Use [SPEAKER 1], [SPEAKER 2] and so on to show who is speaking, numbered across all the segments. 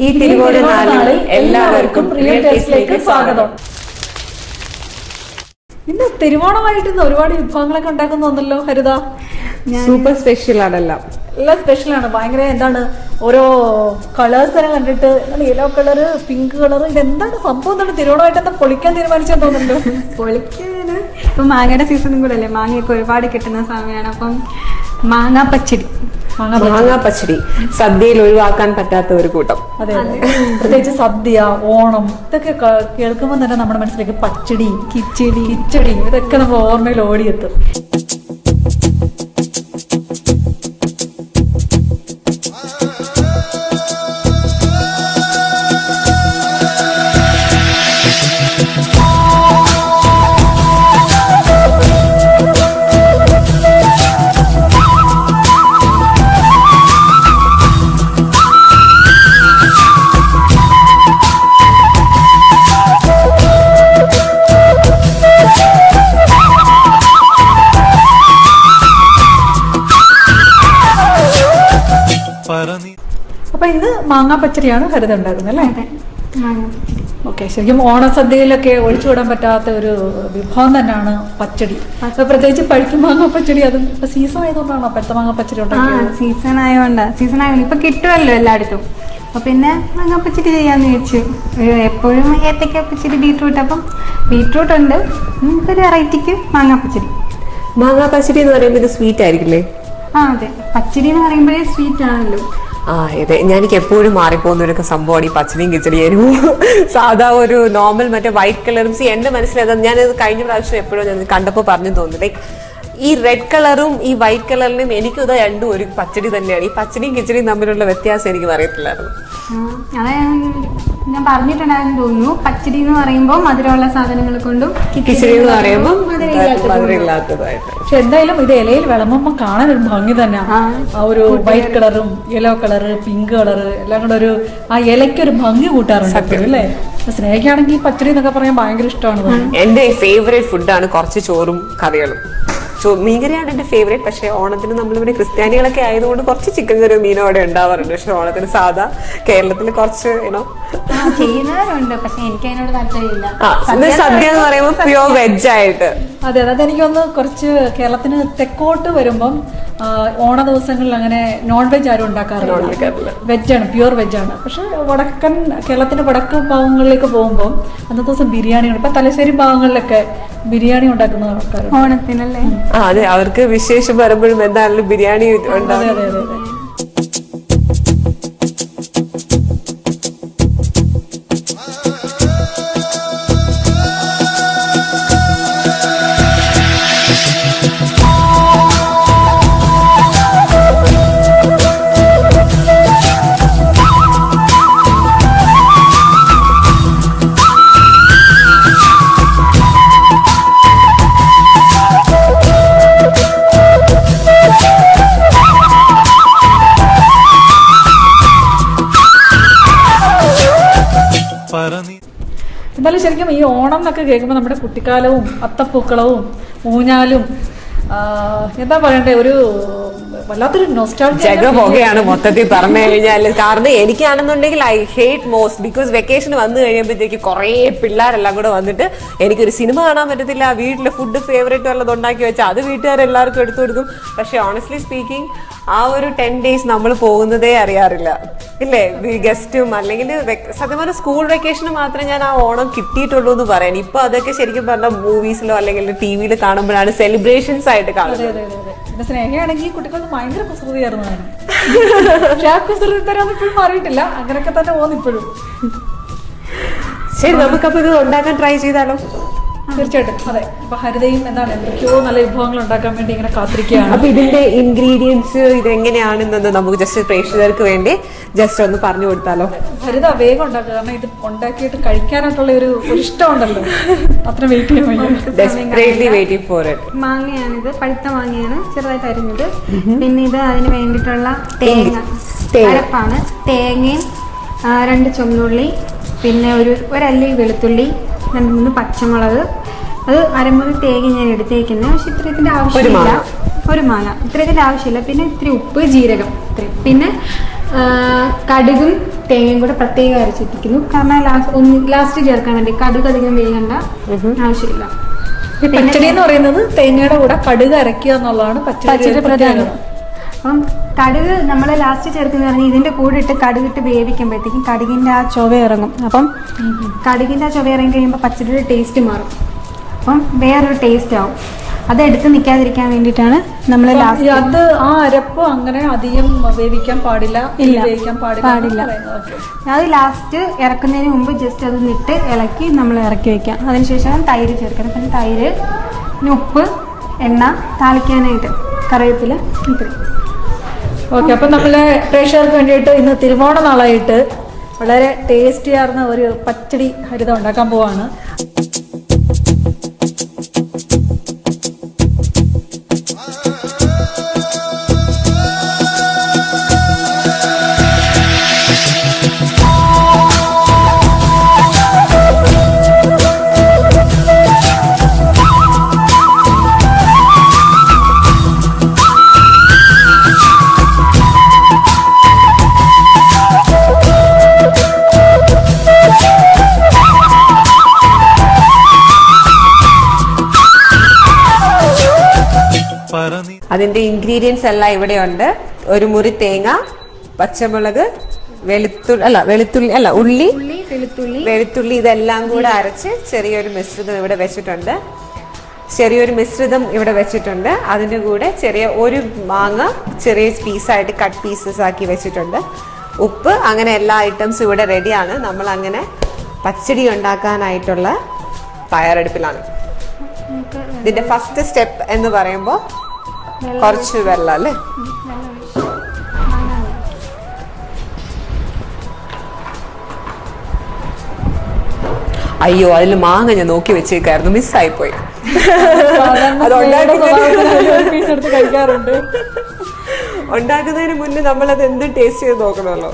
[SPEAKER 1] ഈ തിരുവോണ നാളിൽ എല്ലാവർക്കും റിയൽ ടേസ്റ്റിലേക്ക് സ്വാഗതം
[SPEAKER 2] ഇന്ന് തിരുവോണമായിട്ട് ഇന്ന് ഒരുപാട് വിഭവങ്ങളൊക്കെ ഉണ്ടാക്കുന്നുണ്ടല്ലോ ഹരിത
[SPEAKER 1] സൂപ്പർ സ്പെഷ്യൽ ആണെല്ലാം
[SPEAKER 2] എല്ലാം സ്പെഷ്യലാണ് ഭയങ്കര എന്താണ് ഓരോ കളേഴ്സ് തന്നെ കണ്ടിട്ട് യെല്ലോ കളറ് പിങ്ക് കളർ ഇതെന്താണ് സംഭവം എന്താണ് തിരുവോണമായിട്ട് എന്താ പൊളിക്കാൻ തീരുമാനിച്ചെന്ന് തോന്നുന്നുണ്ട്
[SPEAKER 3] പൊളിക്കാന് ഇപ്പൊ മാങ്ങയുടെ സീസണും കൂടെ അല്ലേ മാങ്ങയൊക്കെ ഒരുപാട് കിട്ടുന്ന സമയമാണ് അപ്പം മാങ്ങാ പച്ചടി
[SPEAKER 2] മാങ്ങ ബജ്ജി.
[SPEAKER 1] മാങ്ങാ പച്ചടി സദ്യയിൽ ഒഴിവാക്കാൻ പറ്റാത്ത ഒരു കൂട്ടം
[SPEAKER 2] അതെ അതെ പ്രത്യേകിച്ച് സദ്യ ഓണം ഇതൊക്കെ ക- കേൾക്കുമ്പോൾ തന്നെ നമ്മുടെ മനസ്സിലേക്ക് പച്ചടി കിച്ചടി കിച്ചടി ഇതൊക്കെ നമ്മൾ ഓർമ്മയിൽ ഓടിയെത്തും
[SPEAKER 4] പറനി
[SPEAKER 2] അപ്പൊ ഇന്ന് മാങ്ങാ പച്ചടിയാണ് ഹരിത ഉണ്ടാക്കുന്നത് അല്ലേ
[SPEAKER 3] അതെ മാങ്ങ പച്ചടി
[SPEAKER 2] ഓക്കെ ശരിക്കും ഓണസദ്യയിലൊക്കെ ഒഴിച്ചുവിടാൻ പറ്റാത്ത ഒരു വിഭവം തന്നെയാണ് പച്ചടി അപ്പൊ പ്രത്യേകിച്ച് പഴുത്ത മാങ്ങ പച്ചടി അതും ഇപ്പൊ സീസൺ ആയതുകൊണ്ടാണോ പഴുത്ത മാങ്ങ പച്ചടി
[SPEAKER 3] ആ
[SPEAKER 2] ഉണ്ടാക്കിയത്
[SPEAKER 3] സീസൺ ആയതുകൊണ്ടാ സീസൺ ആയതുകൊണ്ട് ഇപ്പൊ കിട്ടുമല്ലോ എല്ലായിടത്തും അപ്പൊ പിന്നെ മാങ്ങാ പച്ചടി ചെയ്യാന്ന് വെച്ചു ഒരു എപ്പോഴും ഏത്തക്ക പച്ചടി ബീട്രൂട്ട് അപ്പം ബീട്രൂട്ട് ഉണ്ട് നമുക്കൊരു വെറൈറ്റിക്ക് മാങ്ങാ പച്ചടി
[SPEAKER 1] മാങ്ങാ പച്ചടി എന്ന് പറയുമ്പോൾ ഇത് സ്വീറ്റ് ആയിരിക്കില്ലേ
[SPEAKER 3] ആ അതെ പച്ചടി എന്ന് പറയുമ്പോഴേ സ്വീറ്റ് ആണല്ലോ
[SPEAKER 1] ആ അതെ ഞാൻ എനിക്ക് എപ്പോഴും മാറിപ്പോകുന്ന ഒരു സംഭവമാണ് ഈ പച്ചടിയും കിച്ചടിയും സാധാ ഒരു നോർമൽ മറ്റേ വൈറ്റ് കളറും സി എന്റെ മനസ്സിലത് ഞാനത് കഴിഞ്ഞ പ്രാവശ്യം എപ്പോഴും ഞാൻ കണ്ടപ്പോൾ പറഞ്ഞു തോന്നുന്നു ലൈക്ക് ഈ റെഡ് കളറും ഈ വൈറ്റ് കളറിനും എനിക്കും ഇത് രണ്ടും ഒരു പച്ചടി തന്നെയാണ് ഈ പച്ചടിയും കിച്ചടിയും തമ്മിലുള്ള വ്യത്യാസം എനിക്ക് അറിയത്തില്ലായിരുന്നു
[SPEAKER 3] ആ, അതാ ഞാൻ ഞാൻ പറഞ്ഞിട്ടുണ്ടായിരുന്നു തോന്നുന്നു പച്ചടി എന്ന് പറയുമ്പോൾ മധുരമുള്ള സാധനങ്ങൾ കൊണ്ടും
[SPEAKER 1] കിച്ചടി എന്ന് പറയുമ്പോൾ
[SPEAKER 3] മധുരമില്ലാത്തത് കൊണ്ടും.
[SPEAKER 1] മധുരമില്ലാത്തതായിട്ട്
[SPEAKER 2] പക്ഷെ എന്തായാലും ഇത് ഇലയിൽ വിളമ്പുമ്പോൾ കാണാൻ ഒരു ഭംഗി തന്നെയാണ്
[SPEAKER 3] ആ.
[SPEAKER 2] ആ ഒരു വൈറ്റ് കളറും യെല്ലോ കളറ് പിങ്ക് കളറ് എല്ലാം കൂടെ ഒരു ആ ഇലയ്ക്ക് ഒരു ഭംഗി കൂട്ടാറുണ്ട് എപ്പോഴും അല്ലേ അപ്പൊ സ്നേഹിക്കുകയാണെങ്കിൽ ഈ പച്ചടി എന്നൊക്കെ പറയാൻ ഭയങ്കര ഇഷ്ടമാണ് തോന്നുന്നു.
[SPEAKER 1] എന്റെ ഫേവറേറ്റ് ഫുഡാണ് കുറച്ച് ചോറും കറികളും ചോ മീൻകറിയാണ് എന്റെ ഫേവറേറ്റ് പക്ഷേ ഓണത്തിന് നമ്മളിവിടെ ക്രിസ്ത്യാനികളൊക്കെ ആയതുകൊണ്ട് കുറച്ച് ചിക്കൻ കറിയോ മീനോ അവിടെ ഉണ്ടാവാറുണ്ട് പക്ഷെ ഓണത്തിന് സാധാ കേരളത്തിൽ കുറച്ച് യുനോ
[SPEAKER 3] ആ, ചെയ്യുന്നവരുണ്ട് പക്ഷെ എനിക്ക് അതിനോട് താല്പര്യമില്ല
[SPEAKER 1] ആ ഇത് സദ്യ എന്ന് പറയുമ്പോൾ പ്യോർ വെജ് ആയിട്ട്
[SPEAKER 2] അതെ അതെ അതെനിക്കൊന്ന് കുറച്ച് കേരളത്തിന് തെക്കോട്ട് വരുമ്പം ആ, ഓണ ദിവസങ്ങളിൽ അങ്ങനെ നോൺ വെജ് ആരും ഉണ്ടാക്കാറില്ല
[SPEAKER 1] ഉണ്ടാക്കാറില്ല.
[SPEAKER 2] വെജാണ് പ്യുവർ വെജാണ് പക്ഷെ വടക്കൻ കേരളത്തിന്റെ വടക്കൻ ഭാഗങ്ങളിലേക്ക് പോകുമ്പോൾ അന്നത്തെ ദിവസം ബിരിയാണിയാണ് ഇപ്പൊ തലശ്ശേരി ഭാഗങ്ങളിലൊക്കെ ബിരിയാണി ഉണ്ടാക്കുന്ന ആൾക്കാരുണ്ട്
[SPEAKER 3] ഓണത്തിനല്ലേ
[SPEAKER 1] ആ അതെ അവർക്ക് വിശേഷം വരുമ്പോഴും എന്തായാലും ബിരിയാണി
[SPEAKER 2] അതെ
[SPEAKER 1] ഉണ്ടാവും
[SPEAKER 2] അതെ അതെ അതെ
[SPEAKER 4] പറനി
[SPEAKER 2] എന്നാലും ശരിക്കും ഈ ഓണം എന്നൊക്കെ കേൾക്കുമ്പോൾ നമ്മുടെ കുട്ടിക്കാലവും അത്തപ്പൂക്കളവും ഊഞ്ഞാലും ആ, എന്താ പറയണ്ടേ ഒരു വല്ലാത്തൊരു നൊസ്റ്റാൾജിയ
[SPEAKER 1] ജഗ പുകയാണ് മൊത്തത്തിൽ പറഞ്ഞു കഴിഞ്ഞാൽ കാരണം എനിക്കാണെന്നുണ്ടെങ്കിൽ I hate most because vacation വന്നു കഴിയുമ്പോഴത്തേക്ക് കുറേ പിള്ളേരെല്ലാം കൂടെ വന്നിട്ട് എനിക്കൊരു സിനിമ കാണാൻ പറ്റത്തില്ല വീട്ടിലെ ഫുഡ് ഫേവറേറ്റ് വല്ലതും ഉണ്ടാക്കി വെച്ചാൽ അത് വീട്ടുകാരെല്ലാവർക്കും എടുത്തു കൊടുക്കും പക്ഷെ ഓണസ്റ്റ്ലി സ്പീക്കിംഗ് ആ ഒരു ടെൻ ഡേയ്സ് നമ്മൾ പോകുന്നതേ അറിയാറില്ല ഇല്ലേ ഗസ്റ്റും അല്ലെങ്കിൽ വെക്ക- സത്യം പറഞ്ഞാൽ സ്കൂൾ വെക്കേഷന് മാത്രമേ ഞാൻ ആ ഓണം കിട്ടിയിട്ടുള്ളൂ എന്ന് പറയാൻ ഇപ്പൊ അതൊക്കെ ശരിക്കും പറഞ്ഞ മൂവീസിലോ അല്ലെങ്കിൽ ടി വിയിൽ കാണുമ്പോഴാണ് സെലിബ്രേഷൻസ് ആയിട്ട്
[SPEAKER 2] അതെ
[SPEAKER 1] കാണുന്നത്
[SPEAKER 2] അതെ അതെ അതെ പിന്നെ സ്നേഹയാണെങ്കിൽ കുട്ടികൾക്ക് ഭയങ്കര കുസൃതിയായിരുന്നു ഞാൻ പക്ഷെ ആ കുസൃതി തരാൻ ഇപ്പോഴും മാറിയിട്ടില്ല അങ്ങനെയൊക്കെ തന്നെ പോകുന്നു ഇപ്പോഴും
[SPEAKER 1] ശരി നമുക്കപ്പോ ഇത് ഉണ്ടാക്കാൻ ട്രൈ ചെയ്താലോ
[SPEAKER 2] തീർച്ചയായിട്ടും അതെ ഇപ്പൊ ഹരിതയും എന്താണ് എന്തൊക്കെയോ നല്ല വിഭവങ്ങൾ ഉണ്ടാക്കാൻ വേണ്ടി ഇങ്ങനെ കാത്തിരിക്കുകയാണ്
[SPEAKER 1] അപ്പൊ ഇതിന്റെ ഇൻഗ്രീഡിയൻസ് ഇത് എങ്ങനെയാണെന്നത് നമുക്ക് ജസ്റ്റ് പ്രേക്ഷകർക്ക് വേണ്ടി ജസ്റ്റ് ഒന്ന് പറഞ്ഞു കൊടുത്താലോ
[SPEAKER 2] ഹരിത വേഗം ഉണ്ടാക്കുക കാരണം ഇത് ഉണ്ടാക്കിയിട്ട് കഴിക്കാനായിട്ടുള്ള ഒരു ഒരു ഇഷ്ടമുണ്ടല്ലോ അത്ര വെയിറ്റ് ചെയ്യാൻ വയ്യ
[SPEAKER 1] ഡെസ്പറേറ്റ്ലി വെയിറ്റിംഗ് ഫോർ ഇറ്റ്
[SPEAKER 3] മാങ്ങയാണിത് പഴുത്ത മാങ്ങയാണ് ചെറുതായിട്ട് അരിഞ്ഞത് പിന്നെ ഇത് അതിന് വേണ്ടിയിട്ടുള്ള തേങ്ങ
[SPEAKER 1] തേങ്ങ.
[SPEAKER 3] അരപ്പാണ് തേങ്ങയും ആ, രണ്ട് ചുമന്നുള്ളി പിന്നെ ഒരു ഒരല്ലി വെളുത്തുള്ളി രണ്ട് മൂന്ന് പച്ചമുളക് അത് അരമുറി തേങ്ങ ഞാൻ എടുത്തേക്കുന്നത് പക്ഷെ ഇത്രയത്തിന്റെ ആവശ്യമില്ല
[SPEAKER 1] മാങ്ങ.
[SPEAKER 3] ഒരു മാങ്ങ ഇത്രയത്തിന്റെ ആവശ്യമില്ല പിന്നെ ഇത്തിരി ഉപ്പ് ജീരകം ഇത്രയും പിന്നെ ആ, കടുകും തേങ്ങയും കൂടെ പ്രത്യേകം അരച്ചിട്ടിരിക്കുന്നു കാരണം ലാസ്റ്റ് ഒന്ന് ലാസ്റ്റ് ചേർക്കാൻ വേണ്ടി കടുക് അധികം വേകണ്ട ആവശ്യമില്ല
[SPEAKER 2] ഈ പച്ചടി എന്ന് പറയുന്നത് തേങ്ങയുടെ കൂടെ കടുക് അരയ്ക്കുക എന്നുള്ളതാണ് പച്ചടി
[SPEAKER 3] പച്ചടി പ്രധാനം അപ്പം കടുക് നമ്മൾ ലാസ്റ്റ് ചേർക്കുന്ന പറഞ്ഞാൽ ഇതിന്റെ കൂടെ ഇട്ട് കടുകിട്ട് വേവിക്കുമ്പോഴത്തേക്കും കടുകിന്റെ ആ ചൊവ ഇറങ്ങും അപ്പം കടുകിന്റെ ആ ചൊവ ഇറങ്ങി കഴിയുമ്പോൾ പച്ചടിയുടെ ടേസ്റ്റ് മാറും അപ്പം വേറൊരു ടേസ്റ്റ് ആവും അത് എടുത്ത് നിൽക്കാതിരിക്കാൻ വേണ്ടിയിട്ടാണ് നമ്മൾ
[SPEAKER 2] ഈ
[SPEAKER 3] ലാസ്റ്റ്
[SPEAKER 2] അത് ആ അരപ്പ് അങ്ങനെ അധികം വേവിക്കാൻ പാടില്ല
[SPEAKER 3] ഇല്ല.
[SPEAKER 2] വേവിക്കാൻ പാടില്ല
[SPEAKER 3] പാടില്ല.
[SPEAKER 2] എന്ന് പറയുന്നത്. Okay.
[SPEAKER 3] അത് ലാസ്റ്റ് ഇറക്കുന്നതിന് മുമ്പ് ജസ്റ്റ് അത് നിട്ട് ഇളക്കി നമ്മൾ ഇറക്കി വെക്കാം അതിനുശേഷം തൈര് ചേർക്കണം പിന്നെ തൈര് പിന്നെ ഉപ്പ് എണ്ണ താളിക്കാനായിട്ട് കറിവേപ്പില ഇത്രയും
[SPEAKER 2] ഓക്കെ അപ്പം നമ്മളെ പ്രേക്ഷകർക്ക് വേണ്ടിയിട്ട് ഇന്ന് തിരുവോണ നാളായിട്ട് വളരെ ടേസ്റ്റി ആർന്ന ഒരു പച്ചടി ഹരിതം ഉണ്ടാക്കാൻ പോവാണ്
[SPEAKER 4] പറനി
[SPEAKER 1] അതിന്റെ ഇൻഗ്രീഡിയൻസ് എല്ലാം ഇവിടെയുണ്ട് ഒരു മുറി തേങ്ങ പച്ചമുളക് വെളുത്തുള്ളി അല്ല വെളുത്തുള്ളി അല്ല ഉള്ളി
[SPEAKER 3] ഉള്ളി വെളുത്തുള്ളി
[SPEAKER 1] വെളുത്തുള്ളി ഇതെല്ലാം കൂടെ അരച്ച് ചെറിയൊരു മിശ്രിതം ഇവിടെ വെച്ചിട്ടുണ്ട് ചെറിയൊരു മിശ്രിതം ഇവിടെ വെച്ചിട്ടുണ്ട് അതിൻ്റെ കൂടെ ചെറിയ ഒരു മാങ്ങ ചെറിയ പീസായിട്ട് കട്ട് പീസസ് ആക്കി വെച്ചിട്ടുണ്ട് ഉപ്പ് അങ്ങനെ എല്ലാ ഐറ്റംസും ഇവിടെ റെഡിയാണ് നമ്മൾ അങ്ങനെ പച്ചടി ഉണ്ടാക്കാനായിട്ടുള്ള തയ്യാറെടുപ്പിലാണ്
[SPEAKER 3] നമുക്ക്
[SPEAKER 1] ഇതിന്റെ ഫസ്റ്റ് സ്റ്റെപ്പ് എന്ന് പറയുമ്പോൾ കുറച്ച് വെള്ളം അല്ലേ
[SPEAKER 3] വെള്ളം ഒഴിച്ച് മാങ്ങ
[SPEAKER 1] അയ്യോ അതിൽ മാങ്ങ ഞാൻ നോക്കി വെച്ചേക്കായിരുന്നു മിസ്സായി പോയി
[SPEAKER 2] സാധാരണ
[SPEAKER 1] അത്
[SPEAKER 2] സ്നേഹ സ്വഭാവത്തിന്
[SPEAKER 1] ഉണ്ടാക്കുന്നതിന്
[SPEAKER 2] ഒരു piece എടുത്ത് കഴിക്കാറുണ്ട്
[SPEAKER 1] ഉണ്ടാക്കുന്നതിന് മുന്നേ നമ്മൾ അത് എന്ത് ടേസ്റ്റ് ചെയ്ത് നോക്കണമല്ലോ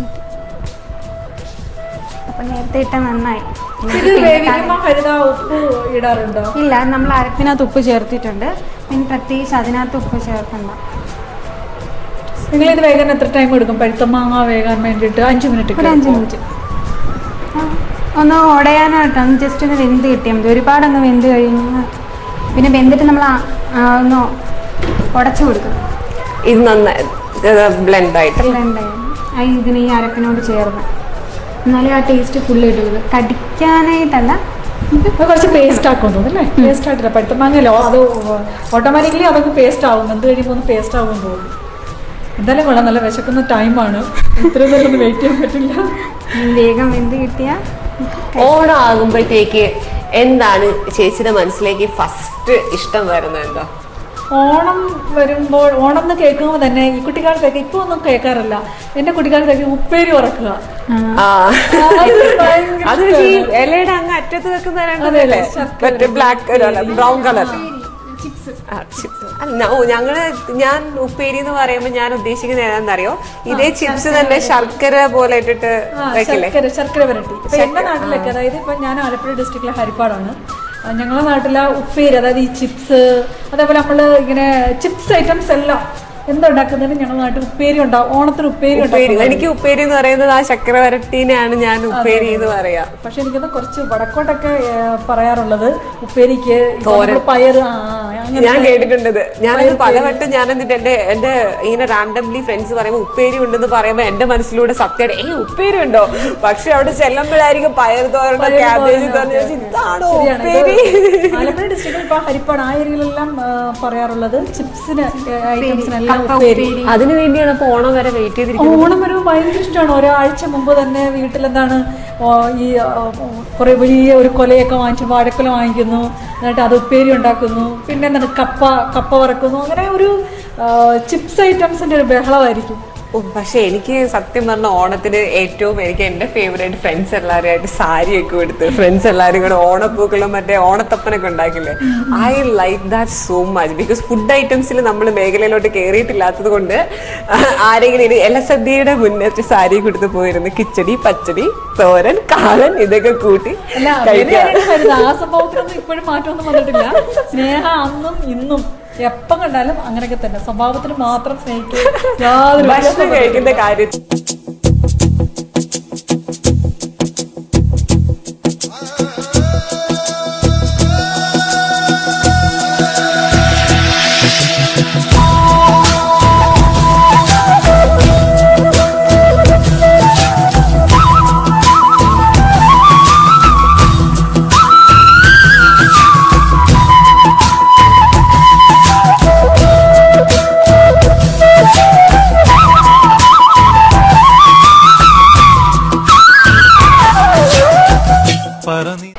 [SPEAKER 3] അപ്പം നേരത്തെ ഇട്ട നന്നായി
[SPEAKER 2] ഇത് വേവിക്കുമ്പോൾ ഹരിത ഉപ്പ് ഇടാറുണ്ടോ
[SPEAKER 3] ഇല്ല നമ്മൾ അരപ്പിനകത്ത് ഉപ്പ് ചേർത്തിട്ടുണ്ട് പിന്നെ പ്രത്യേകിച്ച് അതിനകത്ത് ഉപ്പ് ചേർക്കണ്ട
[SPEAKER 2] നിങ്ങൾ ഇത് വേഗം എത്ര ടൈം എടുക്കും പഴുത്ത മാങ്ങ വേകാൻ വേണ്ടിയിട്ട് അഞ്ച് മിനിറ്റ്
[SPEAKER 3] ഒരു അഞ്ച് മിനിറ്റ് ആ, ഒന്ന് ഉടയാനായിട്ടാണ് ജസ്റ്റ് ഒന്ന് വെന്ത് കിട്ടിയാൽ മതി ഒരുപാട് അങ്ങ് വെന്ത് കഴിഞ്ഞ് പിന്നെ വെന്തിട്ട് നമ്മൾ ആ- ആ ഒന്ന് ഉടച്ചു കൊടുക്കണം
[SPEAKER 1] ഇത് നന്നായി ബ്ലെൻഡ് ആയിട്ട്
[SPEAKER 3] ബ്ലെൻഡായി ആ ഇതിന് ഈ അരപ്പിനോട് ചേർന്ന് എന്നാലേ ആ ടേസ്റ്റ് ഫുള്ള് ഇടുള്ളൂ കടിക്കാനായിട്ടല്ല ഇത്
[SPEAKER 2] അത് കുറച്ച് പേസ്റ്റ് ആക്കും തോന്നുന്നു അല്ലേ പേസ്റ്റ് ആയിട്ടില്ല പഴുത്ത മാങ്ങല്ലോ അത് ഓട്ടോമാറ്റിക്കലി അതൊക്കെ പേസ്റ്റ് ആവും എന്ത് കഴിയുമ്പോൾ ഒന്ന് പേസ്റ്റ് ആവും തോന്നും എന്തായാലും കൊള്ളാം നല്ല വിശക്കുന്ന ടൈമാണ് ഇത്രയും നേരം ഒന്നും വെയിറ്റ് ചെയ്യാൻ പറ്റില്ല
[SPEAKER 3] വേഗം വെന്ത് കിട്ടിയാൽ
[SPEAKER 1] ഓണം ആകുമ്പോഴത്തേക്ക് എന്താണ് ചേച്ചിയുടെ മനസ്സിലേക്ക് ഫസ്റ്റ് ഇഷ്ടം വരുന്നത് എന്താ
[SPEAKER 2] ഓണം വരുമ്പോൾ ഓണം എന്ന് കേൾക്കുമ്പോൾ തന്നെ ഈ കുട്ടിക്കാലത്തൊക്കെ ഇപ്പോൾ ഒന്നും കേൾക്കാറില്ല എൻ്റെ കുട്ടിക്കാലത്തൊക്കെ ഉപ്പേരി ഉറക്കുക
[SPEAKER 1] ആ
[SPEAKER 2] അത് ഭയങ്കര
[SPEAKER 1] അത് പക്ഷേ ഈ ഇലയുടെ അങ്ങ് അറ്റത്ത് വെക്കുന്ന
[SPEAKER 2] അതെ,
[SPEAKER 1] രണ്ടല്ലേ
[SPEAKER 2] ശർക്കര.
[SPEAKER 1] മറ്റേ ബ്ലാക്ക് ബ്രൗൺ കളർ ഞങ്ങള് ഞാൻ ഉപ്പേരി എന്ന് പറയുമ്പോൾ ഞാൻ ഉദ്ദേശിക്കുന്നത് ഏതാണെന്നറിയോ ഇതേ ചിപ്സ് തന്നെ ശർക്കര പോലെ ഇട്ടിട്ട്
[SPEAKER 2] ആ,
[SPEAKER 1] വെക്കില്ലേ
[SPEAKER 2] ശർക്കര ശർക്കര വരട്ടി ഇപ്പൊ എന്റെ നാട്ടിലൊക്കെ അതായത് ഇപ്പൊ ഞാൻ ആലപ്പുഴ ഡിസ്ട്രിക്റ്റിലെ ഹരിപ്പാടാണ് ആ, ഞങ്ങളുടെ നാട്ടിലെ ഉപ്പേരി അതായത് ഈ ചിപ്സ് അതേപോലെ നമ്മള് ഇങ്ങനെ ചിപ്സ് ഐറ്റംസ് എല്ലാം എന്തുണ്ടാക്കുന്നതിന് ഞങ്ങളുടെ നാട്ടിൽ ഉപ്പേരി ഉണ്ടാവും ഓണത്തിന് ഉപ്പേരി
[SPEAKER 1] ഉപ്പേരി
[SPEAKER 2] ഉണ്ടാക്കും
[SPEAKER 1] എനിക്ക് ഉപ്പേരി എന്ന് പറയുന്നത് ആ ശർക്കര വരട്ടീനെയാണ് ഞാൻ ഉപ്പേരി എന്ന് പറയാ
[SPEAKER 2] പക്ഷെ എനിക്കത് കുറച്ച് വടക്കോട്ടൊക്കെ ഏ, പറയാറുള്ളത് ഉപ്പേരിക്ക് ഇപ്പൊ നമ്മള് പയറ് ആ, അങ്ങനെ
[SPEAKER 1] ഞാൻ കേട്ടിട്ടുണ്ട് ഇത്. ഞാനത് പലവട്ടം ഞാൻ എന്നിട്ട് എന്റെ എന്റെ ഇങ്ങനെ റാൻഡംലി ഫ്രണ്ട്സ് പറയുമ്പോൾ ഉപ്പേരി ഉണ്ടെന്ന് പറയുമ്പോൾ എന്റെ മനസ്സിലൂടെ സത്യമായിട്ട് ഏ ഉപ്പേരി ഉണ്ടോ പക്ഷെ അവിടെ ചെല്ലുമ്പോഴായിരിക്കും പയർ തോരണോ
[SPEAKER 2] പയറ്
[SPEAKER 1] ക്യാബേജ്
[SPEAKER 2] തോരൻ,
[SPEAKER 1] തോരണോ
[SPEAKER 2] അതെ, അതെ.
[SPEAKER 1] ഇതാണോ
[SPEAKER 2] ശരിയാണ്.
[SPEAKER 1] ഉപ്പേരി
[SPEAKER 2] ഇത് ആലപ്പുഴ ഡിസ്ട്രിക്റ്റിൽ ഇപ്പൊ ഹരിപ്പാട് ആ ഏരിയയിലെല്ലാം ആ, പറയാറുള്ളത് ചിപ്സിന് ഐറ്റംസിനെല്ലാം ഉപ്പേരി
[SPEAKER 1] അതിനു വേണ്ടിയാണ് അപ്പൊ ഓണം വരെ വെയിറ്റ് ചെയ്തിരിക്കുന്നത്
[SPEAKER 2] ഓണം വരുമ്പോൾ ഭയങ്കര ഇഷ്ടമാണ് ഒരാഴ്ച മുമ്പ് തന്നെ വീട്ടിലെന്താണ് ഓ, ഈ കുറെ വലിയ ഒരു കൊലയൊക്കെ വാങ്ങിച്ചു വാഴക്കൊല വാങ്ങിക്കുന്നു എന്നിട്ട് അത് ഉപ്പേരി ഉണ്ടാക്കുന്നു പിന്നെ എന്താണ് കപ്പ കപ്പ വറക്കുന്നു അങ്ങനെ ഒരു ചിപ്സ് ഐറ്റംസിന്റെ ഒരു ബഹളമായിരിക്കും
[SPEAKER 1] ഓ, പക്ഷെ എനിക്ക് സത്യം പറഞ്ഞ ഓണത്തിന് ഏറ്റവും എനിക്ക് എന്റെ ഫേവറേറ്റ് ഫ്രണ്ട്സ് എല്ലാവരുമായിട്ട് സാരിയൊക്കെ എടുത്ത് ഫ്രണ്ട്സ് എല്ലാവരും കൂടെ ഓണപ്പൂക്കളും മറ്റേ ഓണത്തപ്പനൊക്കെ ഉണ്ടാക്കില്ലേ I like that so much because food ഐറ്റംസിൽ നമ്മൾ മേഖലയിലോട്ട് കയറിയിട്ടില്ലാത്തത് കൊണ്ട് ആരെങ്കിലും ഇനി എല്ലാ സദ്യയുടെ മുന്നേ സാരി കൊടുത്ത് പോയിരുന്നു കിച്ചടി പച്ചടി തോരൻ കാളൻ ഇതൊക്കെ കൂട്ടി
[SPEAKER 2] അല്ല
[SPEAKER 1] കഴിക്കാം
[SPEAKER 2] അങ്ങനെയാണ് കരുതുന്നത്. ആ സംഭവത്തിനൊന്നും ഇപ്പോഴും മാറ്റമൊന്നും വന്നിട്ടില്ല സ്നേഹ അന്നും ഇന്നും എപ്പം കണ്ടാലും അങ്ങനെയൊക്കെ തന്നെ സ്വഭാവത്തിന് മാത്രം സ്നേഹിക്കും യാതൊരു
[SPEAKER 1] ഭക്ഷണം
[SPEAKER 2] വ്യത്യാസവും
[SPEAKER 1] കഴിക്കുന്ന കാര്യം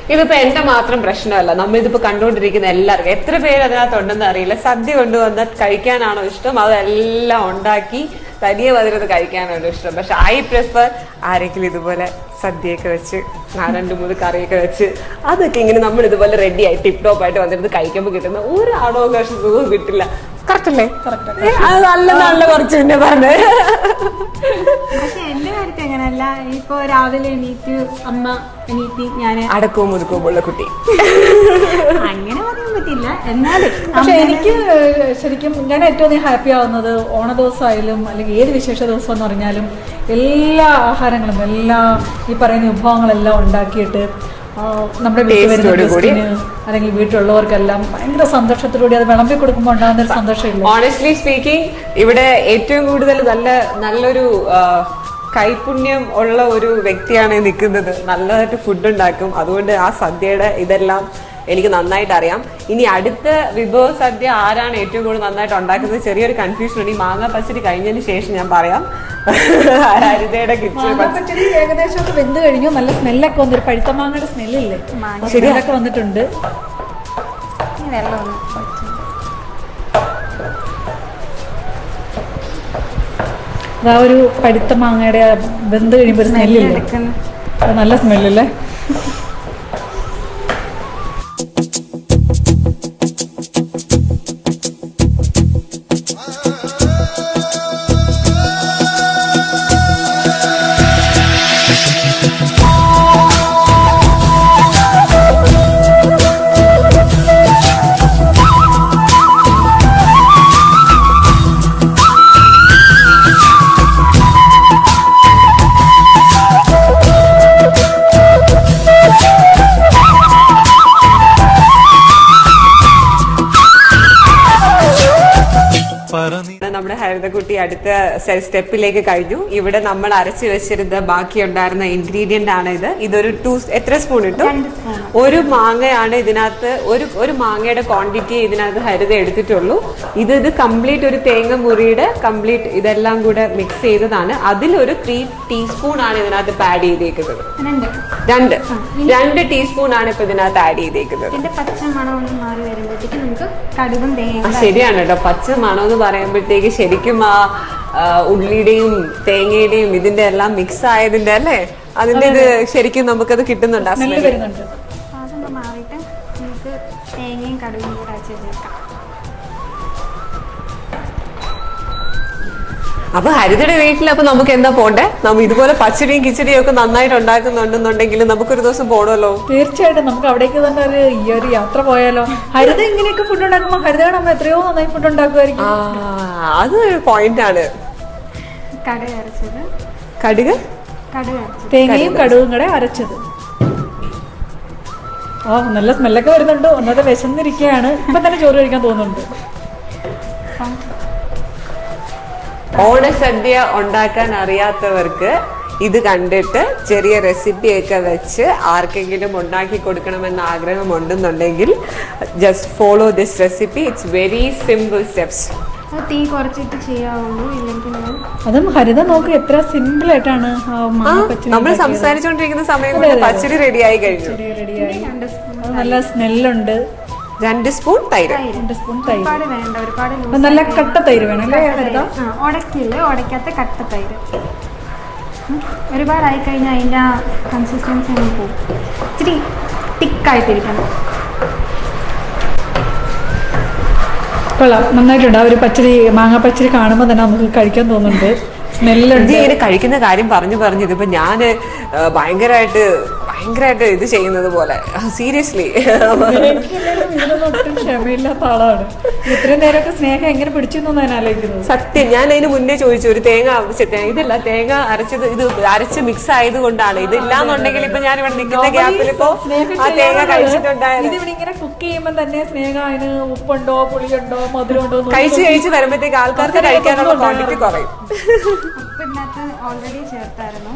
[SPEAKER 1] ഇതിപ്പോ എന്റെ മാത്രം പ്രശ്നമല്ല നമ്മൾ ഇതിപ്പോ കണ്ടുകൊണ്ടിരിക്കുന്ന എല്ലാവർക്കും എത്ര പേര് അതിനകത്തുണ്ടെന്ന് അറിയില്ല സദ്യ കൊണ്ടുവന്ന് കഴിക്കാനാണോ ഇഷ്ടം അതെല്ലാം ഉണ്ടാക്കി തനിയെ വന്നിരുന്ന് കഴിക്കാനാണ് ഇഷ്ടം പക്ഷെ ഐ പ്രിഫർ ആരെങ്കിലും ഇതുപോലെ സദ്യയൊക്കെ വെച്ച് ആ രണ്ട് മൂന്ന് കറിയൊക്കെ വെച്ച് അതൊക്കെ ഇങ്ങനെ നമ്മൾ ഇതുപോലെ റെഡി ആയി ടിപ് ടോപ്പ് ആയിട്ട് വന്നിരുന്ന് കഴിക്കുമ്പോൾ കിട്ടുന്ന ഒരു ആണവകാശ സുഖവും കിട്ടില്ല കറക്റ്റ് അല്ലേ ഏ, അത് നല്ല നല്ല കുറച്ച് പിന്നെ പറഞ്ഞേ
[SPEAKER 3] പക്ഷെ എന്റെ കാര്യത്തിൽ അങ്ങനെയല്ല ഇപ്പൊ രാവിലെ എണീറ്റ് അമ്മ എണീറ്റ് ഞാന്
[SPEAKER 1] അടക്കവും ഒതുക്കവും ഉള്ള കുട്ടി
[SPEAKER 3] അങ്ങനെ പറയാൻ പറ്റില്ല എന്നാലും
[SPEAKER 2] പക്ഷെ എനിക്ക് ഏഹ്, ശരിക്കും ഞാൻ ഏറ്റവും അധികം ഹാപ്പി ആവുന്നത് ഓണ ദിവസമായാലും അല്ലെങ്കിൽ ഏത് വിശേഷ ദിവസം എന്ന് പറഞ്ഞാലും എല്ലാ ആഹാരങ്ങളും എല്ലാ ഈ പറയുന്ന വിഭവങ്ങളെല്ലാം ഉണ്ടാക്കിയിട്ട് ആ, നമ്മുടെ വീട്ടിൽ വരുന്ന
[SPEAKER 1] Taste-ഓട് കൂടി.
[SPEAKER 2] ഗസ്റ്റിന് അല്ലെങ്കിൽ വീട്ടിലുള്ളവർക്കെല്ലാം ഭയങ്കര സന്തോഷത്തോടുകൂടി അത് വിളമ്പി കൊടുക്കുമ്പോൾ ഉണ്ടാകുന്ന ഒരു സന്തോഷമില്ല
[SPEAKER 1] ഓണസ്റ്റ്ലി സ്പീക്കിംഗ് ഇവിടെ ഏറ്റവും കൂടുതൽ നല്ല നല്ലൊരു ആ, കൈപുണ്യം ഉള്ള ഒരു വ്യക്തിയാണ് ഈ നിൽക്കുന്നത് നല്ലതായിട്ട് ഫുഡ് ഉണ്ടാക്കും അതുകൊണ്ട് ആ സദ്യയുടെ ഇതെല്ലാം എനിക്ക് നന്നായിട്ട് അറിയാം ഇനി അടുത്ത വിഭവ സദ്യ ആരാണ് ഏറ്റവും കൂടുതൽ നന്നായിട്ട് ഉണ്ടാക്കുന്നത് ചെറിയൊരു കൺഫ്യൂഷൻ ഉണ്ട് ഈ മാങ്ങ പച്ചടി കഴിഞ്ഞതിന് ശേഷം ഞാൻ പറയാം ഹരിതയുടെ കിച്ചൺ
[SPEAKER 2] മാങ്ങാപ്പച്ചടി ഏകദേശം ഒക്കെ വെന്ത് കഴിഞ്ഞു നല്ല സ്മെല്ലൊക്കെ വന്നു ഒരു പഴുത്ത മാങ്ങയുടെ സ്മെല്ലില്ലേ സ്മെല്ലൊക്കെ വന്നിട്ടുണ്ട്
[SPEAKER 3] ഈ വെള്ളം ഒന്ന് ഒഴിച്ച്.
[SPEAKER 2] അതാ ഒരു പഴുത്ത മാങ്ങയുടെ ആ വെന്ത് കഴിയുമ്പോൾ ഒരു സ്മെല്ലില്ലേ
[SPEAKER 3] എടുക്കുന്നു
[SPEAKER 2] അത് നല്ല സ്മെല്ലല്ലേ
[SPEAKER 4] പറനി
[SPEAKER 1] നമ്മുടെ ഹരിതക്കുട്ടി അടുത്ത സ്റ്റെപ്പിലേക്ക് കഴിഞ്ഞു ഇവിടെ നമ്മൾ അരച്ചു വെച്ചിരുന്ന ബാക്കി ഉണ്ടായിരുന്ന ഇൻഗ്രീഡിയന്റ് ആണ് ഇത് ഇതൊരു ടു എത്ര സ്പൂൺ ഇട്ടു ഒരു മാങ്ങയാണ് ഇതിനകത്ത് ഒരു ഒരു മാങ്ങയുടെ ക്വാണ്ടിറ്റി ഇതിനകത്ത് ഹരിത എടുത്തിട്ടുള്ളൂ ഇത് ഇത് കംപ്ലീറ്റ് ഒരു തേങ്ങ മുറിയുടെ കംപ്ലീറ്റ് ഇതെല്ലാം കൂടെ മിക്സ് ചെയ്തതാണ് അതിലൊരു ത്രീ ടീസ്പൂൺ ആണ് ഇതിനകത്ത് ആഡ് ചെയ്തേക്കുന്നത്
[SPEAKER 3] രണ്ട്
[SPEAKER 1] രണ്ട് രണ്ട് ടീസ്പൂൺ ആണ് ഇപ്പൊ ഇതിനകത്ത് ആഡ് ചെയ്തേക്കുന്നത്
[SPEAKER 3] ഇതിന്റെ പച്ച മണം ഒന്ന് മാറി വരുമ്പോഴത്തേക്ക് നമുക്ക് കടുകും തേങ്ങയും
[SPEAKER 1] ആ ശരിയാണ് കേട്ടോ പച്ച മണം എന്ന് പറയുമ്പോഴത്തേക്ക് ശരിക്കും ആ ആ, ഉള്ളിയുടെയും തേങ്ങയുടെയും ഇതിന്റെ എല്ലാം മിക്സ് ആയതിന്റെ അല്ലേ അതിന്റെ ഇത് ശരിക്കും നമുക്കത് കിട്ടുന്നുണ്ട് ആ
[SPEAKER 2] സ്മെല്ല്
[SPEAKER 1] smell.
[SPEAKER 2] വരുന്നുണ്ട്
[SPEAKER 3] അതൊന്ന് മാറിയിട്ട് നമുക്ക് തേങ്ങയും കടുകും കൂടെ അരച്ച് ചേർക്കാം
[SPEAKER 1] അപ്പൊ ഹരിതയുടെ വീട്ടിൽ അപ്പൊ നമുക്ക് എന്താ പോണ്ടേ നമ്മ ഇതുപോലെ പച്ചടിയും കിച്ചടിയും ഒക്കെ നന്നായിട്ട് ഉണ്ടാക്കുന്നുണ്ടെന്നുണ്ടെങ്കിൽ നമുക്കൊരു ദിവസം പോണല്ലോ
[SPEAKER 2] തീർച്ചയായിട്ടും നമുക്ക് അവിടേക്ക് തന്നെ ഒരു ഈ ഒരു യാത്ര പോയാലോ ഹരിത ഇങ്ങനെയൊക്കെ ഫുഡ് ഉണ്ടാക്കുമ്പോൾ ഹരിതയുടെ അമ്മ എത്രയോ നന്നായി ഫുഡ് ഉണ്ടാക്കുമായിരിക്കും
[SPEAKER 1] ആ അത് ഒരു പോയിന്റ് ആണ്
[SPEAKER 3] കടുക് അരച്ചത്
[SPEAKER 1] കടുക്
[SPEAKER 3] കടുക് അരച്ചത്
[SPEAKER 2] തേങ്ങയും കടുകും കൂടെ അരച്ചത് ഓ നല്ല സ്മെല്ലൊക്കെ വരുന്നുണ്ട് ഒന്നത് വിശന്നിരിക്കുകയാണ് ഇപ്പൊ തന്നെ ചോറ് കഴിക്കാൻ തോന്നുന്നുണ്ട്
[SPEAKER 3] അപ്പം
[SPEAKER 1] ഓണസദ്യ ഉണ്ടാക്കാൻ അറിയാത്തവർക്ക് ഇത് കണ്ടിട്ട് ചെറിയ റെസിപ്പി ഒക്കെ വെച്ച് ആർക്കെങ്കിലും ഉണ്ടാക്കി കൊടുക്കണമെന്ന് ആഗ്രഹമുണ്ടെന്നുണ്ടെങ്കിൽ just follow this recipe it's very simple steps
[SPEAKER 3] അത് തീ കുറച്ചിട്ട് ചെയ്യാവുള്ളൂ ഇല്ലെങ്കിൽ നമ്മൾ
[SPEAKER 2] അതും ഹരിത നോക്ക് എത്ര സിമ്പിൾ ആയിട്ടാണ് ആ മാങ്ങ പച്ചടി
[SPEAKER 1] നമ്മൾ സംസാരിച്ചുകൊണ്ടിരിക്കുന്ന സമയം കൊണ്ട് പച്ചടി റെഡി ആയി കഴിഞ്ഞു
[SPEAKER 2] റെഡിയായി
[SPEAKER 3] രണ്ട് സ്പൂൺ
[SPEAKER 2] അത് നല്ല സ്മെല്ലുണ്ട്
[SPEAKER 1] രണ്ട് സ്പൂൺ തൈര്
[SPEAKER 2] രണ്ട് സ്പൂൺ തൈര്
[SPEAKER 3] ഒരുപാട് വേണ്ട ഒരുപാട്
[SPEAKER 2] അത് നല്ല കട്ട തൈര് വേണം അല്ലേ ഹരിത
[SPEAKER 3] ആ ഉടക്കില്ല ഉടക്കാത്ത കട്ട തൈര് ഉം. ഒരുപാടായി കഴിഞ്ഞാൽ അതിൻ്റെ ആ കൺസിസ്റ്റൻസി അങ്ങ് പോകും ഇച്ചിരി തിക്കായിട്ടിരിക്കണം
[SPEAKER 2] കൊള്ളാം നന്നായിട്ടുണ്ട് ആ ഒരു പച്ചടി മാങ്ങ പച്ചടി കാണുമ്പോൾ തന്നെ നമുക്ക് കഴിക്കാൻ തോന്നുന്നുണ്ട്
[SPEAKER 1] ഇത്
[SPEAKER 2] സ്മെല്ലുണ്ട്
[SPEAKER 1] ഇങ്ങനെ കഴിക്കുന്ന കാര്യം പറഞ്ഞു പറഞ്ഞു ഇതിപ്പോ ഞാന് ആ, ഭയങ്കരമായിട്ട് ഭയങ്കരമായിട്ട് ഇത് ചെയ്യുന്നത് പോലെ സീരിയസ്ലി
[SPEAKER 2] ഇതിനൊന്നും ഒട്ടും ക്ഷമയില്ലാത്ത ആളാണ് ഇത്രയും നേരമൊക്കെ സ്നേഹം എങ്ങനെ പിടിച്ചു എന്നാണ് ഞാൻ ആലോചിക്കുന്നത്
[SPEAKER 1] സത്യം ഞാൻ അതിന് മുന്നേ ചോദിച്ചു ഒരു തേങ്ങ അരച്ച തേ- ഇതല്ല തേങ്ങ അരച്ചത് ഇത് അരച്ച് മിക്സ് ആയതുകൊണ്ടാണ് ഇതില്ലാന്നുണ്ടെങ്കിൽ ഇപ്പൊ ഞാൻ ഇവിടെ നിൽക്കുന്ന ഗ്യാപ്പിൽ ഇപ്പോ
[SPEAKER 2] സ്നേഹം
[SPEAKER 1] ആ തേങ്ങ
[SPEAKER 2] ചെയ്യാനുള്ളത്
[SPEAKER 1] കഴിച്ചിട്ടുണ്ടായിരുന്നു
[SPEAKER 2] ഇതിവിടെ ഇങ്ങനെ കുക്ക് ചെയ്യുമ്പോൾ തന്നെ സ്നേഹം അതിന് ഉപ്പുണ്ടോ പുളിയുണ്ടോ മധുരമുണ്ടോ എന്നൊന്നും
[SPEAKER 1] കഴിച്ച് കഴിച്ച് വരുമ്പോഴത്തേക്ക് ആൾക്കാർക്ക്
[SPEAKER 2] അങ്ങനെ
[SPEAKER 1] കഴിക്കാനുള്ള
[SPEAKER 2] ഒന്നും
[SPEAKER 1] ക്വാണ്ടിറ്റി കുറയും
[SPEAKER 3] ഉപ്പ് ഇതിനകത്ത് ഓൾറെഡി ചേർത്തായിരുന്നു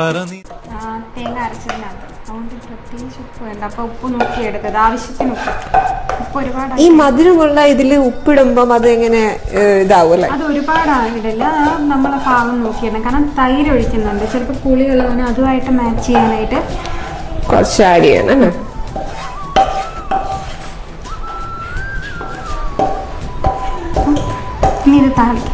[SPEAKER 4] പറനി
[SPEAKER 3] ആ, തേങ്ങ അരച്ചതിനകത്ത് അതുകൊണ്ട് പ്രത്യേകിച്ച് ഉപ്പ് വേണ്ട അപ്പോൾ ഉപ്പ് നോക്കി എടുത്തത് ആവശ്യത്തിന് ഉപ്പ് ഉപ്പ് ഒരുപാട്
[SPEAKER 1] ഈ മധുരമുള്ള ഇതിൽ ഉപ്പിടുമ്പം അത് എങ്ങനെ ഏഹ്, ഇതാവും അല്ലേ
[SPEAKER 3] അത് ഒരുപാട് ഇടില്ല അത് നമ്മളെ പാകം നോക്കിയിടണം കാരണം തൈര് ഒഴിക്കുന്നുണ്ട് ചിലപ്പോൾ പുളിയുള്ളതിന് അതുമായിട്ട് മാച്ച് ചെയ്യാനായിട്ട്
[SPEAKER 1] കുറച്ച് ആഡ് ചെയ്യണം അല്ലേ
[SPEAKER 3] ഇനി ഇത് താളിക്കും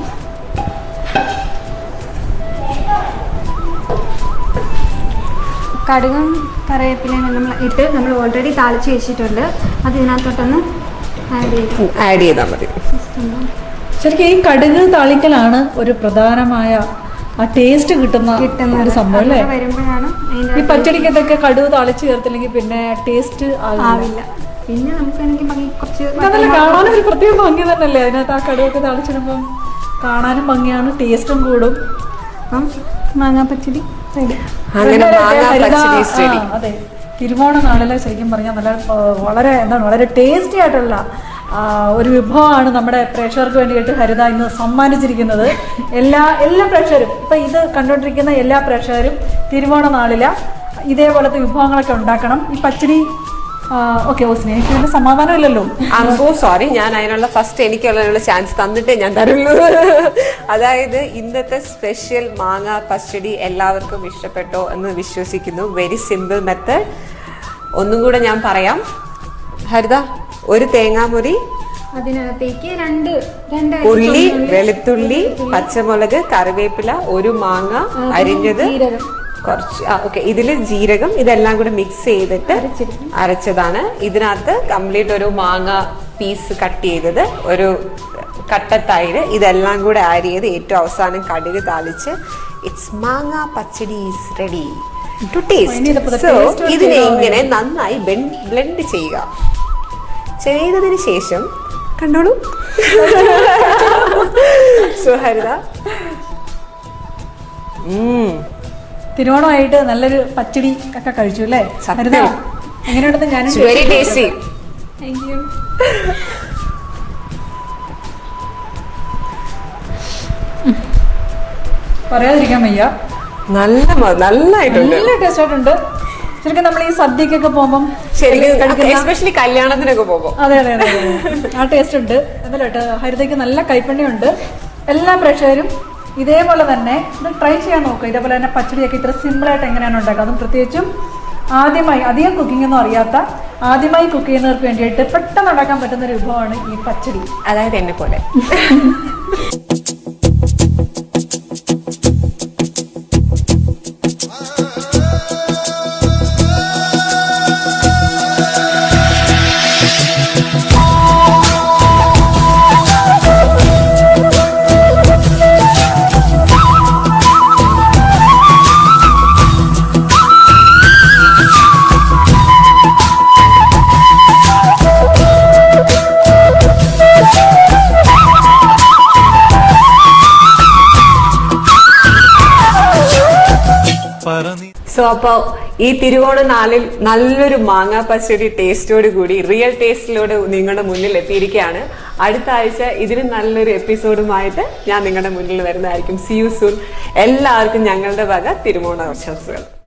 [SPEAKER 3] കടുകും കറിവേപ്പിലയും നമ്മൾ ഇട്ട് നമ്മൾ ഓൾറെഡി താളിച്ച് വെച്ചിട്ടുണ്ട് അത് ഇതിനകത്തോട്ടൊന്ന് ആഡ് ചെയ്ത്
[SPEAKER 1] ആഡ് ചെയ്താൽ മതി
[SPEAKER 2] ശരിക്കും ഈ കടുക് താളിക്കലാണ് ഒരു പ്രധാനമായ ആ ടേസ്റ്റ് കിട്ടുന്ന
[SPEAKER 3] കിട്ടുന്നത്
[SPEAKER 2] ഒരു സംഭവം അല്ലേ
[SPEAKER 3] അങ്ങനെ വരുമ്പോഴാണ്
[SPEAKER 2] ഈ
[SPEAKER 3] അതിൻ്റെ
[SPEAKER 2] പച്ചടിക്കത്തൊക്കെ കടുക് താളിച്ച് ചേർത്തില്ലെങ്കിൽ പിന്നെ ടേസ്റ്റ് ആവില്ല
[SPEAKER 3] ആവില്ല പിന്നെ നമുക്ക് വേണമെങ്കിൽ ഭംഗി കുറച്ച്
[SPEAKER 2] അതല്ല കാണാനും ഒരു പ്രത്യേക ഭംഗി തന്നെയല്ലേ അതിനകത്ത് ആ കടുവൊക്കെ താളിച്ചിടുമ്പം കാണാനും ഭംഗിയാണ് ടേസ്റ്റും കൂടും
[SPEAKER 3] അപ്പം മാങ്ങാ പച്ചടി റെഡി
[SPEAKER 1] അങ്ങനെ
[SPEAKER 2] വളരെ
[SPEAKER 1] മാങ്ങാ
[SPEAKER 2] ഹരിത-
[SPEAKER 1] പച്ചടി റെഡി
[SPEAKER 2] ആ, അതെ തിരുവോണ നാളില് ശരിക്കും പറഞ്ഞാൽ നല്ല ആ, വളരെ എന്താണ് വളരെ ടേസ്റ്റി ആയിട്ടുള്ള ആ, ഒരു വിഭവമാണ് നമ്മുടെ പ്രേക്ഷകർക്ക് വേണ്ടിയിട്ട് ഹരിത ഇന്ന് സമ്മാനിച്ചിരിക്കുന്നത് എല്ലാ എല്ലാ പ്രേക്ഷകരും ഇപ്പൊ ഇത് കണ്ടുകൊണ്ടിരിക്കുന്ന എല്ലാ പ്രേക്ഷകരും തിരുവോണ നാളില് ഇതേപോലത്തെ വിഭവങ്ങളൊക്കെ ഉണ്ടാക്കണം ഈ പച്ചടി ഓക്കെ ഓ സ്നേഹിക്കുന്നതിന് സമാധാനമില്ലല്ലോ
[SPEAKER 1] അങ്കോ സോറി ഞാൻ അതിനുള്ള ഫസ്റ്റ് എനിക്കുള്ള ചാൻസ് തന്നിട്ടേ ഞാൻ തരുള്ളൂ അതായത് ഇന്നത്തെ സ്പെഷ്യൽ മാങ്ങ പച്ചടി എല്ലാവർക്കും ഇഷ്ടപ്പെട്ടോ എന്ന് വിശ്വസിക്കുന്നു വെരി സിമ്പിൾ മെത്തേഡ് ഒന്നും കൂടെ ഞാൻ പറയാം ഹരിത ഒരു തേങ്ങാമുറി
[SPEAKER 3] അതിനകത്തേക്ക് രണ്ട് രണ്ട്
[SPEAKER 1] ഉള്ളി വെളുത്തുള്ളി പച്ചമുളക് കറിവേപ്പില ഒരു മാങ്ങ അരിഞ്ഞത്
[SPEAKER 3] ജീരകം.
[SPEAKER 1] കുറച്ച് ആ ഓക്കെ ഇതിൽ ജീരകം ഇതെല്ലാം കൂടെ മിക്സ് ചെയ്തിട്ട് അരച്ചതാണ് ഇതിനകത്ത് കംപ്ലീറ്റ് ഒരു മാങ്ങ പീസ് കട്ട് ചെയ്തത് ഒരു കട്ടത്തൈര് ഇതെല്ലാം കൂടെ ആഡ് ചെയ്ത് ഏറ്റവും അവസാനം കടുക് താളിച്ച് ഇറ്റ്സ് മാങ്ങ പച്ചടി ഈസ് റെഡി ടു
[SPEAKER 2] ഇനി ഇതിപ്പോ
[SPEAKER 1] ടേസ്റ്റ് സോ
[SPEAKER 2] taste ഒന്ന്
[SPEAKER 1] ഇതിനെ
[SPEAKER 2] ചെയ്താൽ
[SPEAKER 1] ഇങ്ങനെ നന്നായി ബ്ലെൻഡ് ചെയ്യുക ചെയ്തതിന് ശേഷം കണ്ടോളൂ സുഹരിത
[SPEAKER 2] തിരുവോണമായിട്ട് നല്ലൊരു പച്ചടി ഒക്കെ കഴിച്ചു അല്ലേ
[SPEAKER 1] സത്യം.
[SPEAKER 2] ഹരിത എങ്ങനെയുണ്ടെന്ന് ഞാനും
[SPEAKER 1] വെരി ടേസ്റ്റി
[SPEAKER 3] താങ്ക് യു
[SPEAKER 2] പറയാതിരിക്കാൻ വയ്യ
[SPEAKER 1] നല്ല മ- നല്ലായിട്ടുണ്ട്
[SPEAKER 2] നല്ല ടേസ്റ്റ് ആയിട്ടുണ്ട് ശരിക്കും നമ്മൾ ഈ സദ്യക്കൊക്കെ പോകുമ്പം
[SPEAKER 1] ശരിക്കും
[SPEAKER 2] കഴിക്കുന്ന
[SPEAKER 1] എസ്പെഷ്യലി കല്യാണത്തിനൊക്കെ പോകും
[SPEAKER 2] അതെ അതെ അതെ അതെ. ആ ടേസ്റ്റ് ഉണ്ട് എന്നല്ല കേട്ടോ ഹരിതയ്ക്ക് നല്ല കൈപ്പണ്ണിയുണ്ട് എല്ലാ പ്രേക്ഷകരും ഇതേപോലെ തന്നെ ഇത് ട്രൈ ചെയ്യാൻ നോക്കുക ഇതേപോലെ തന്നെ പച്ചടിയൊക്കെ ഇത്ര സിമ്പിളായിട്ട് എങ്ങനെയാണ് ഉണ്ടാക്കുക അതും പ്രത്യേകിച്ചും ആദ്യമായി അധികം കുക്കിംഗ് ഒന്നും അറിയാത്ത ആദ്യമായി കുക്ക് ചെയ്യുന്നവർക്ക് വേണ്ടിയിട്ട് പെട്ടെന്ന് ഉണ്ടാക്കാൻ പറ്റുന്ന ഒരു വിഭവമാണ് ഈ പച്ചടി
[SPEAKER 1] അതായത് എന്നെ പോലെ
[SPEAKER 4] പറനി
[SPEAKER 1] സോ അപ്പോൾ ഈ തിരുവോണ നാളിൽ നല്ലൊരു മാങ്ങാ പച്ചടി ടേസ്റ്റോട് കൂടി റിയൽ ടേസ്റ്റിലൂടെ നിങ്ങളുടെ മുന്നിൽ എത്തിയിരിക്കുകയാണ് അടുത്ത ആഴ്ച ഇതിന് നല്ലൊരു എപ്പിസോഡുമായിട്ട് ഞാൻ നിങ്ങളുടെ മുന്നിൽ വരുന്നതായിരിക്കും സി യു സൂൺ എല്ലാവർക്കും ഞങ്ങളുടെ വക തിരുവോണ ആശംസകൾ